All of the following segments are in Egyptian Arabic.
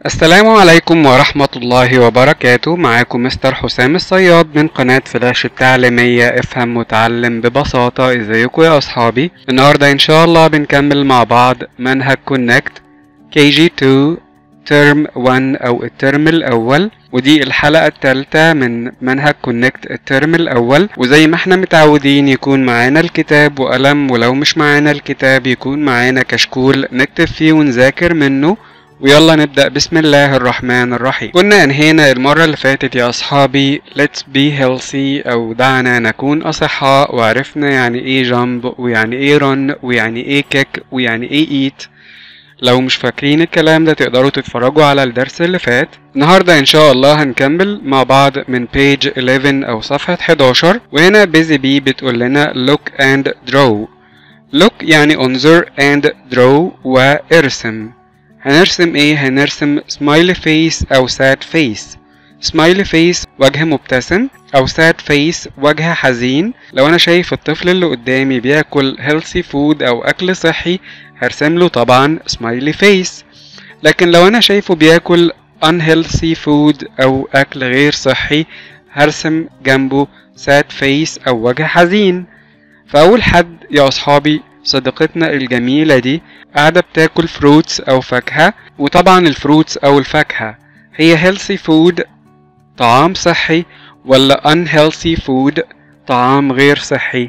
السلام عليكم ورحمة الله وبركاته معاكم مستر حسام الصياد من قناة فلاش التعليمية افهم وتعلم ببساطة ازيكم يا اصحابي النهاردة ان شاء الله بنكمل مع بعض منهج كونكت كي جي 2 ترم 1 او الترم الاول ودي الحلقة الثالثة من منهج كونكت الترم الاول وزي ما احنا متعودين يكون معانا الكتاب وقلم ولو مش معانا الكتاب يكون معانا كشكول نكتب فيه ونذاكر منه ويلا نبدأ بسم الله الرحمن الرحيم كنا انهينا المرة اللي فاتت يا أصحابي let's be healthy أو دعنا نكون أصحاء وعرفنا يعني ايه جامب ويعني ايه run ويعني ايه kick ويعني ايه eat لو مش فاكرين الكلام ده تقدروا تتفرجوا على الدرس اللي فات النهاردة ان شاء الله هنكمل مع بعض من page 11 او صفحة 11 وهنا busy بي بتقول لنا look and draw look يعني انظر and draw وارسم هنرسم ايه هنرسم smiley face او sad face smiley face وجه مبتسم او sad face وجه حزين لو انا شايف الطفل اللي قدامي بياكل healthy food او اكل صحي هرسم له طبعا smiley face لكن لو انا شايفه بياكل unhealthy food او اكل غير صحي هرسم جنبه sad face او وجه حزين فاول حد يا اصحابي صديقتنا الجميلة دي قاعدة بتاكل فروتس أو فاكهة وطبعا الفروتس أو الفاكهة هي healthy food طعام صحي ولا unhealthy food طعام غير صحي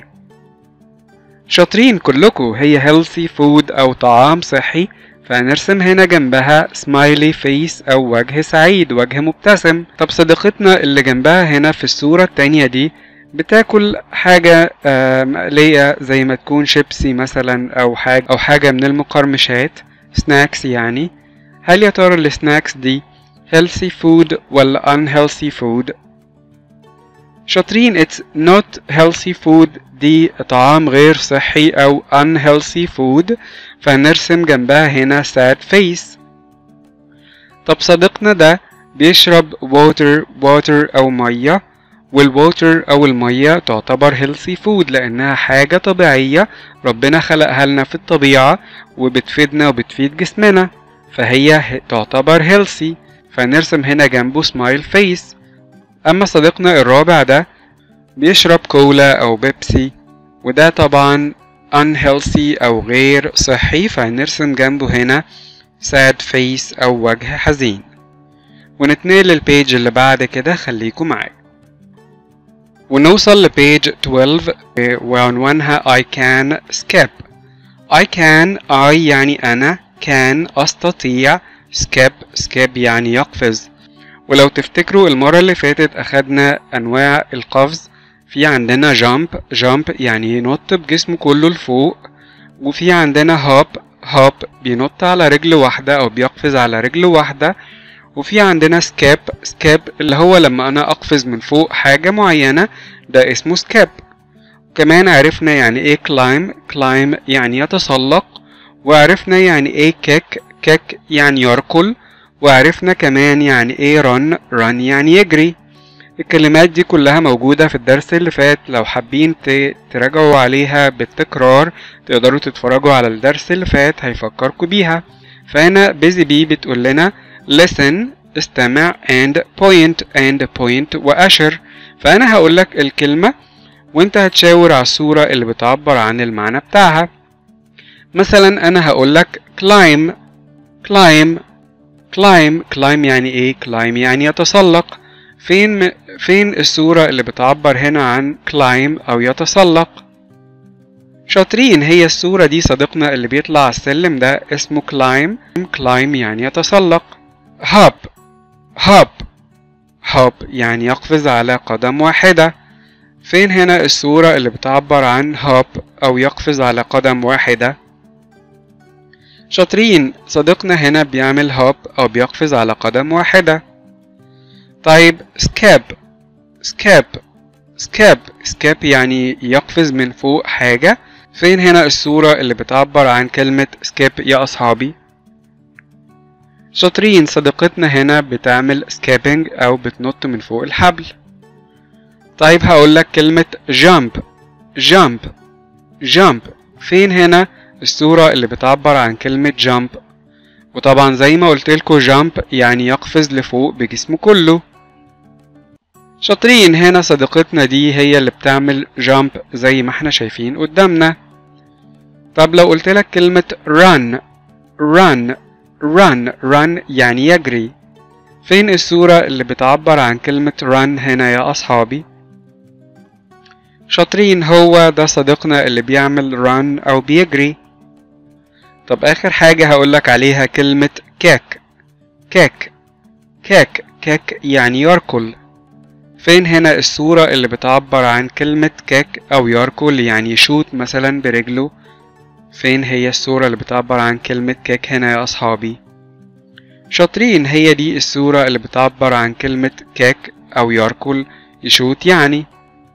شاطرين كلكم هي healthy food أو طعام صحي فهنرسم هنا جنبها smiley face أو وجه سعيد وجه مبتسم طب صديقتنا اللي جنبها هنا في الصورة التانية دي بتاكل حاجة مقلية زي ما تكون شيبسي مثلا أو حاجة أو حاجة من المقرمشات سناكس يعني هل يا ترى السناكس دي healthy food ولا unhealthy food شاطرين it's not healthy food دي طعام غير صحي أو unhealthy food فهنرسم جنبها هنا sad face طب صديقنا ده بيشرب water water أو مية والووتر أو المية تعتبر healthy food لأنها حاجة طبيعية ربنا خلقها لنا في الطبيعة وبتفيدنا وبتفيد جسمنا فهي تعتبر healthy فنرسم هنا جنبه smile face أما صديقنا الرابع ده بيشرب كولا أو بيبسي وده طبعا unhealthy أو غير صحي فهنرسم جنبه هنا sad face أو وجه حزين ونتنقل للبيج اللي بعد كده خليكم معايا ونوصل لبيج 12 وعنوانها I can skip I can I يعني أنا can أستطيع skip skip يعني يقفز ولو تفتكروا المرة اللي فاتت أخدنا أنواع القفز في عندنا jump jump يعني ينط بجسمه كله لفوق وفي عندنا hop hop بينط على رجل واحدة أو بيقفز على رجل واحدة وفي عندنا سكيب سكيب اللي هو لما انا اقفز من فوق حاجة معينة ده اسمه سكيب كمان عرفنا يعني ايه كلايم كلايم يعني يتسلق وعرفنا يعني ايه كيك كيك يعني يركل وعرفنا كمان يعني ايه رن رن يعني يجري الكلمات دي كلها موجودة في الدرس اللي فات لو حابين تراجعوا عليها بالتكرار تقدروا تتفرجوا على الدرس اللي فات هيفكركوا بيها فهنا بيزي بي بتقول لنا listen استمع and point and point وأشر فأنا هقول لك الكلمة وأنت هتشاور على الصورة اللي بتعبر عن المعنى بتاعها مثلا أنا هقول لك climb climb climb climb يعني إيه climb يعني يتسلق فين فين الصورة اللي بتعبر هنا عن climb أو يتسلق شاطرين هي الصورة دي صديقنا اللي بيطلع على السلم ده اسمه climb climb يعني يتسلق هاب هاب هاب يعني يقفز على قدم واحدة فين هنا الصورة اللي بتعبر عن هاب أو يقفز على قدم واحدة شاطرين صديقنا هنا بيعمل هاب أو بيقفز على قدم واحدة طيب سكاب سكاب سكاب سكاب يعني يقفز من فوق حاجة فين هنا الصورة اللي بتعبر عن كلمة سكيب يا أصحابي شاطرين صديقتنا هنا بتعمل سكيبنج أو بتنط من فوق الحبل طيب هقولك كلمة jump jump jump فين هنا الصورة اللي بتعبر عن كلمة jump وطبعا زي ما قلت لكم جامب يعني يقفز لفوق بجسمه كله شاطرين هنا صديقتنا دي هي اللي بتعمل جامب زي ما احنا شايفين قدامنا طب لو قلت لك كلمة run run run run يعني يجري فين الصورة اللي بتعبر عن كلمة run هنا يا أصحابي شاطرين هو ده صديقنا اللي بيعمل run أو بيجري طب آخر حاجة هقولك عليها كلمة كاك كاك كاك كاك يعني يركل فين هنا الصورة اللي بتعبر عن كلمة كاك أو يركل يعني يشوت مثلا برجله فين هي الصورة اللي بتعبر عن كلمة كاك هنا يا أصحابي شاطرين هي دي الصورة اللي بتعبر عن كلمة كاك أو يركل يشوت يعني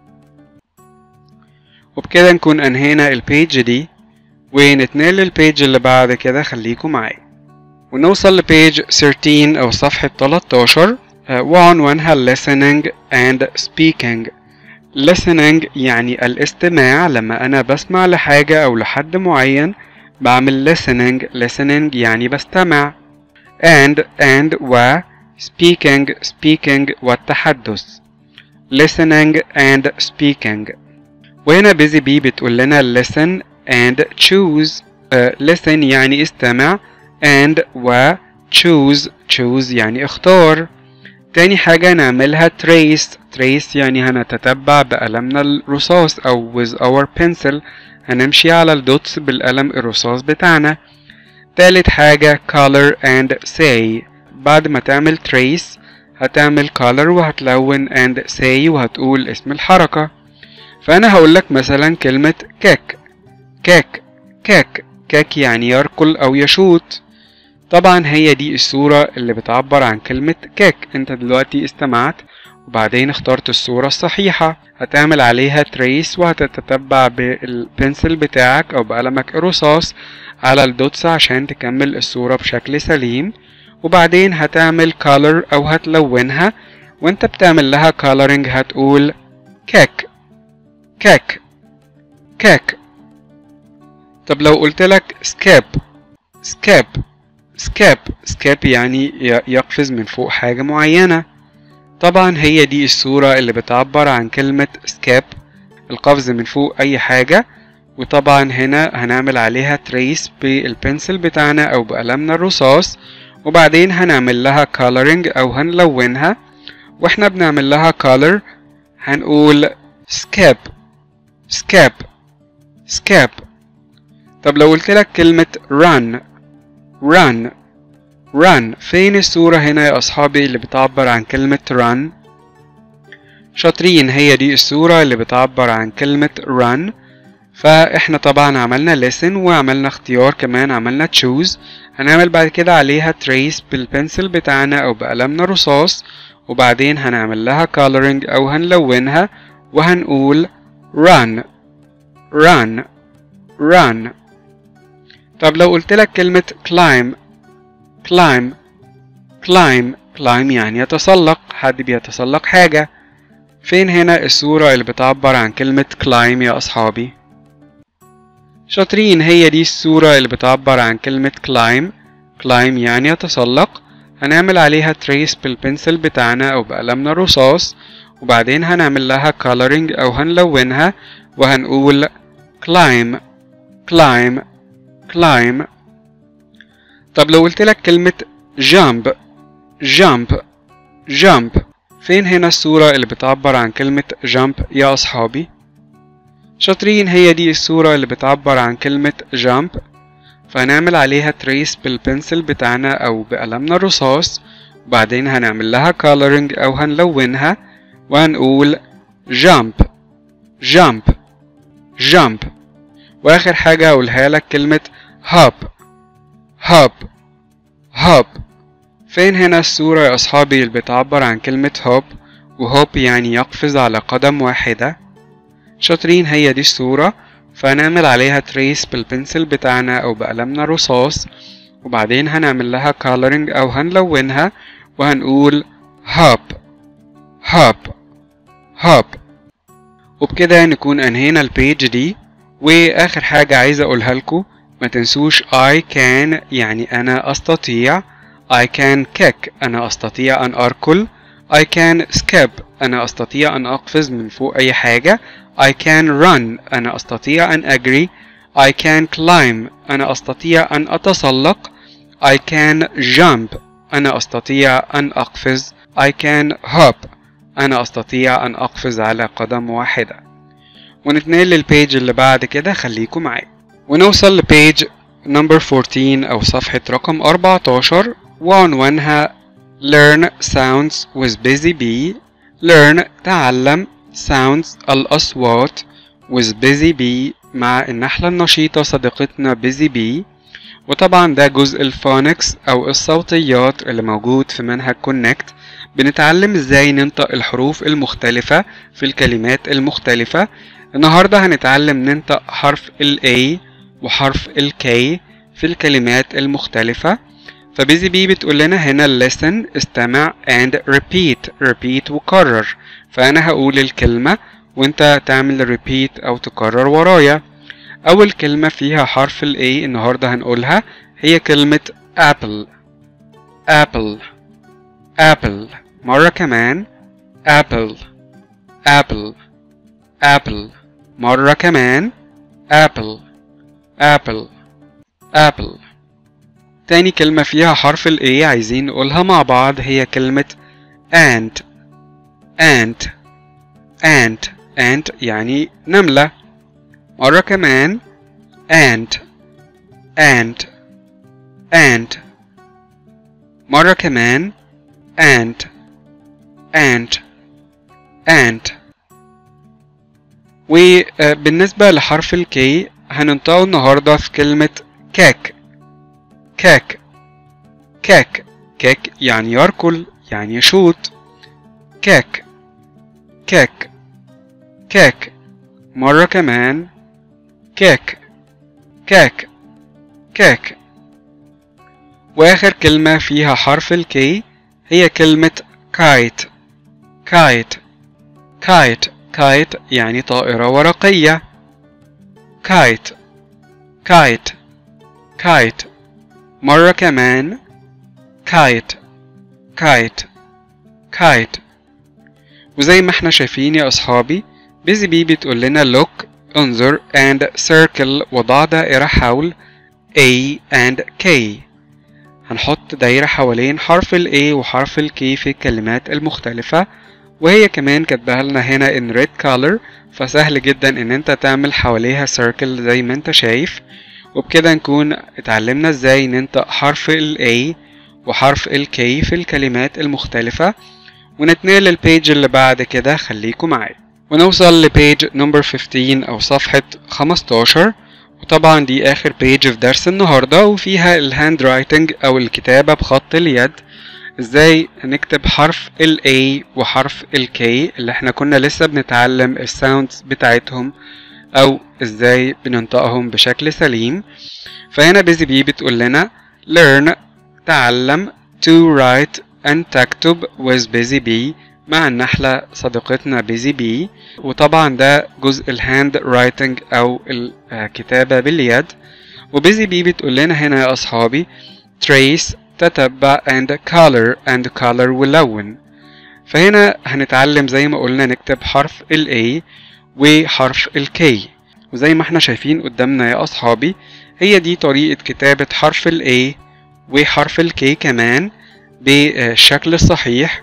وبكده نكون أنهينا البيج دي ونتنقل للبيج اللي بعد كده خليكم معايا ونوصل لبيج 13 أو صفحة 13 وعنوانها listening and speaking listening يعني الاستماع لما أنا بسمع لحاجة أو لحد معين بعمل listening listening يعني بستمع and and و speaking speaking والتحدث listening and speaking وهنا busy bee بتقول لنا listen and choose uh, listen يعني استمع and و choose choose يعني اختار تاني حاجة نعملها trace trace يعني هنتتبع بقلمنا الرصاص أو with our pencil هنمشي على الدوتس بالقلم الرصاص بتاعنا تالت حاجة color and say بعد ما تعمل trace هتعمل color وهتلون and say وهتقول اسم الحركة فأنا هقولك مثلا كلمة كاك كاك كاك كاك يعني يركل أو يشوت طبعا هي دي الصورة اللي بتعبر عن كلمة كاك انت دلوقتي استمعت وبعدين اخترت الصورة الصحيحة هتعمل عليها تريس وهتتتبع بالبنسل بتاعك او بقلمك الرصاص على الدوتس عشان تكمل الصورة بشكل سليم وبعدين هتعمل color او هتلونها وانت بتعمل لها coloring هتقول كاك كاك كاك طب لو قلت لك سكاب سكاب سكاب سكاب يعني يقفز من فوق حاجة معينة طبعا هي دي الصورة اللي بتعبر عن كلمة سكاب القفز من فوق أي حاجة وطبعا هنا هنعمل عليها تريس بالبنسل بتاعنا أو بقلمنا الرصاص وبعدين هنعمل لها coloring أو هنلونها واحنا بنعمل لها color هنقول سكاب سكاب سكاب طب لو قلت لك كلمة run run run فين الصورة هنا يا أصحابي اللي بتعبر عن كلمة run شاطرين هي دي الصورة اللي بتعبر عن كلمة run فاحنا طبعا عملنا listen وعملنا اختيار كمان عملنا choose هنعمل بعد كده عليها trace بالبنسل بتاعنا او بقلمنا رصاص وبعدين هنعمل لها coloring او هنلونها وهنقول run run run طب لو قلت لك كلمة climb climb climb climb يعني يتسلق حد بيتسلق حاجة فين هنا الصورة اللي بتعبر عن كلمة climb يا أصحابي شاطرين هي دي الصورة اللي بتعبر عن كلمة climb climb يعني يتسلق هنعمل عليها trace بالبنسل بتاعنا أو بقلمنا الرصاص وبعدين هنعمل لها coloring أو هنلونها وهنقول climb climb climb طب لو قلت لك كلمة jump jump jump فين هنا الصورة اللي بتعبر عن كلمة jump يا أصحابي؟ شاطرين هي دي الصورة اللي بتعبر عن كلمة jump فهنعمل عليها trace بالبنسل بتاعنا أو بقلمنا الرصاص وبعدين هنعمل لها coloring أو هنلونها وهنقول jump jump jump وآخر حاجة هقولها لك كلمة hop hop hop فين هنا الصورة يا أصحابي اللي بتعبر عن كلمة hop وهوب يعني يقفز على قدم واحدة شاطرين هي دي الصورة فهنعمل عليها تريس بالبنسل بتاعنا أو بقلمنا رصاص وبعدين هنعمل لها coloring أو هنلونها وهنقول hop hop hop وبكده نكون أنهينا البيج دي وآخر حاجة عايز أقولها لكم ما تنسوش I can يعني أنا أستطيع I can kick أنا أستطيع أن أركل I can skip أنا أستطيع أن أقفز من فوق أي حاجة I can run أنا أستطيع أن أجري I can climb أنا أستطيع أن أتسلق I can jump أنا أستطيع أن أقفز I can hop أنا أستطيع أن أقفز على قدم واحدة ونتنقل للبيج اللي بعد كده خليكم معايا ونوصل لبيج نمبر 14 أو صفحة رقم 14 وعنوانها Learn sounds with busy bee Learn تعلم sounds الأصوات with busy bee مع النحلة النشيطة صديقتنا busy bee وطبعا ده جزء الفونكس أو الصوتيات اللي موجود في منهج كونكت بنتعلم ازاي ننطق الحروف المختلفة في الكلمات المختلفة النهاردة هنتعلم ننطق حرف ال A وحرف ال K في الكلمات المختلفة فبيزي بي بتقول لنا هنا listen استمع and repeat repeat وكرر فأنا هقول الكلمة وانت تعمل repeat أو تكرر ورايا أول كلمة فيها حرف ال A النهاردة هنقولها هي كلمة apple apple apple مرة كمان apple apple apple مرة كمان apple apple apple تاني كلمة فيها حرف ال A عايزين نقولها مع بعض هي كلمة ant ant ant ant يعني نملة مرة كمان ant ant ant مرة كمان ant ant ant وبالنسبة لحرف الكي هننطقه النهاردة في كلمة كاك كاك كاك كاك يعني يركل يعني يشوط كاك كاك كاك مرة كمان كاك كاك كاك وآخر كلمة فيها حرف الكي هي كلمة كايت كايت كايت كايت يعني طائرة ورقية كايت كايت كايت مرة كمان كايت كايت كايت وزي ما احنا شايفين يا أصحابي بيزي بي بتقول لنا look انظر and circle وضع دائرة حول A and K هنحط دايرة حوالين حرف ال A وحرف ال K في الكلمات المختلفة وهي كمان كاتباها لنا هنا in red color فسهل جدا ان انت تعمل حواليها circle زي ما انت شايف وبكده نكون اتعلمنا ازاي ننطق حرف ال A وحرف ال K في الكلمات المختلفة ونتنقل للبيج اللي بعد كده خليكم معايا ونوصل لبيج نمبر 15 أو صفحة 15 وطبعا دي آخر بيج في درس النهاردة وفيها الهاند رايتنج أو الكتابة بخط اليد ازاي نكتب حرف ال A وحرف ال K اللي احنا كنا لسه بنتعلم الساوندز بتاعتهم أو ازاي بننطقهم بشكل سليم فهنا بيزي بي بتقول لنا learn تعلم to write أن تكتب with busy bee مع النحلة صديقتنا بيزي بي وطبعا ده جزء الهاند رايتنج أو الكتابة باليد وبيزي بي بتقول لنا هنا يا أصحابي trace تتبع and color and color ولون فهنا هنتعلم زي ما قلنا نكتب حرف ال A وحرف ال K وزي ما احنا شايفين قدامنا يا أصحابي هي دي طريقة كتابة حرف ال A وحرف ال K كمان بالشكل الصحيح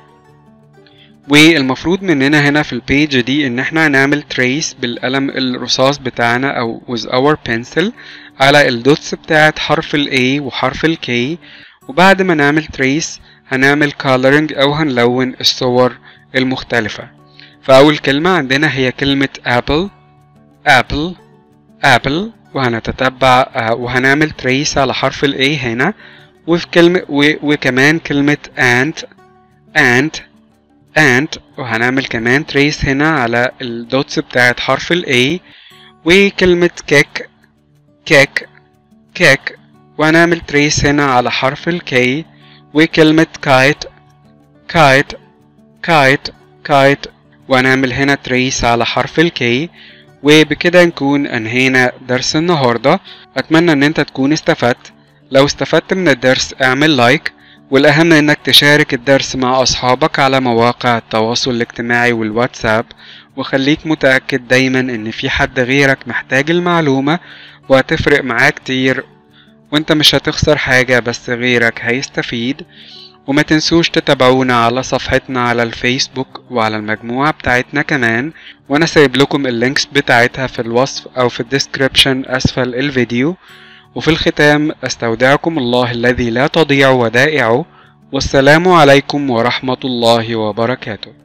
والمفروض مننا هنا في البيج دي ان احنا نعمل تريس بالقلم الرصاص بتاعنا او with our pencil على الدوتس بتاعت حرف ال A وحرف ال K وبعد ما نعمل تريس هنعمل coloring او هنلون الصور المختلفة فأول كلمة عندنا هي كلمة apple apple apple وهنتتبع وهنعمل تريس على حرف ال A هنا وفي كلمة وكمان كلمة ant ant and وهنعمل كمان تريس هنا على الدوتس بتاعت حرف ال A وكلمة كيك كيك كيك وهنعمل تريس هنا على حرف ال K وكلمة كايت كايت كايت كايت وهنعمل هنا تريس على حرف ال K وبكده نكون انهينا درس النهاردة اتمنى ان انت تكون استفدت لو استفدت من الدرس اعمل لايك والأهم إنك تشارك الدرس مع أصحابك على مواقع التواصل الاجتماعي والواتساب وخليك متأكد دايما إن في حد غيرك محتاج المعلومة وهتفرق معاه كتير وانت مش هتخسر حاجة بس غيرك هيستفيد وما تنسوش تتابعونا على صفحتنا على الفيسبوك وعلى المجموعة بتاعتنا كمان وانا سايب لكم اللينكس بتاعتها في الوصف او في الديسكريبشن اسفل الفيديو وفي الختام استودعكم الله الذي لا تضيع ودائعه والسلام عليكم ورحمة الله وبركاته